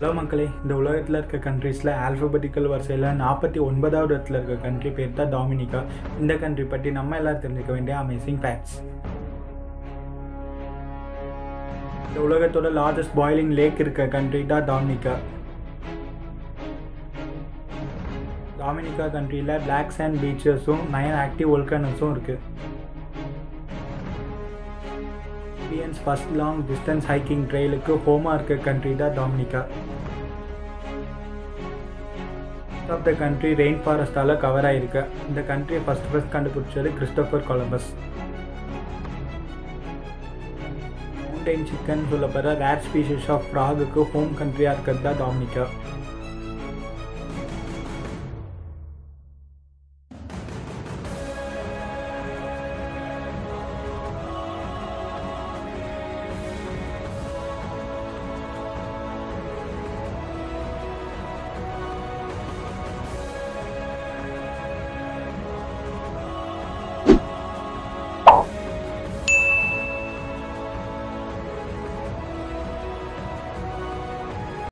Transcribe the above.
hello மக்களே இந்த உலகத்தில் இருக்க கண்ட்ரீஸில் ஆல்ஃபபெட்டிக்கல் வரிசையில் நாற்பத்தி ஒன்பதாவது இடத்துல இருக்க கண்ட்ரி பேர் தான் டாமினிகா இந்த கண்ட்ரி பற்றி நம்ம எல்லாரும் தெரிஞ்சுக்க வேண்டிய அமேசிங் ஃபேக்ட்ஸ் இந்த உலகத்தோட லார்ஜஸ்ட் பாய்லிங் லேக் இருக்க கண்ட்ரி தான் டாமினிகா டாமினிகா கண்ட்ரியில் பிளாக் சாண்ட் பீச்சஸும் நயன் ஆக்டிவ் ஒல்கனஸும் இருக்குது Indians first long distance hiking ட்ரெயிலுக்கு ஹோமாக இருக்க கண்ட்ரி தான் Dominica of the country rain ஃபாரஸ்டால் கவர் ஆகிருக்கு இந்த கண்ட்ரியை ஃபர்ஸ்ட் ஃபர்ஸ்ட் கண்டுபிடிச்சது கிறிஸ்டோஃபர் கொலம்பஸ் மவுண்டைன் சிக்கன் சொல்லப்படுற ரேர் ஸ்பீஷஸ் ஆஃப் ஃப்ராகுக்கு ஹோம் கண்ட்ரியாக இருக்கிறது தான் டாமினிகா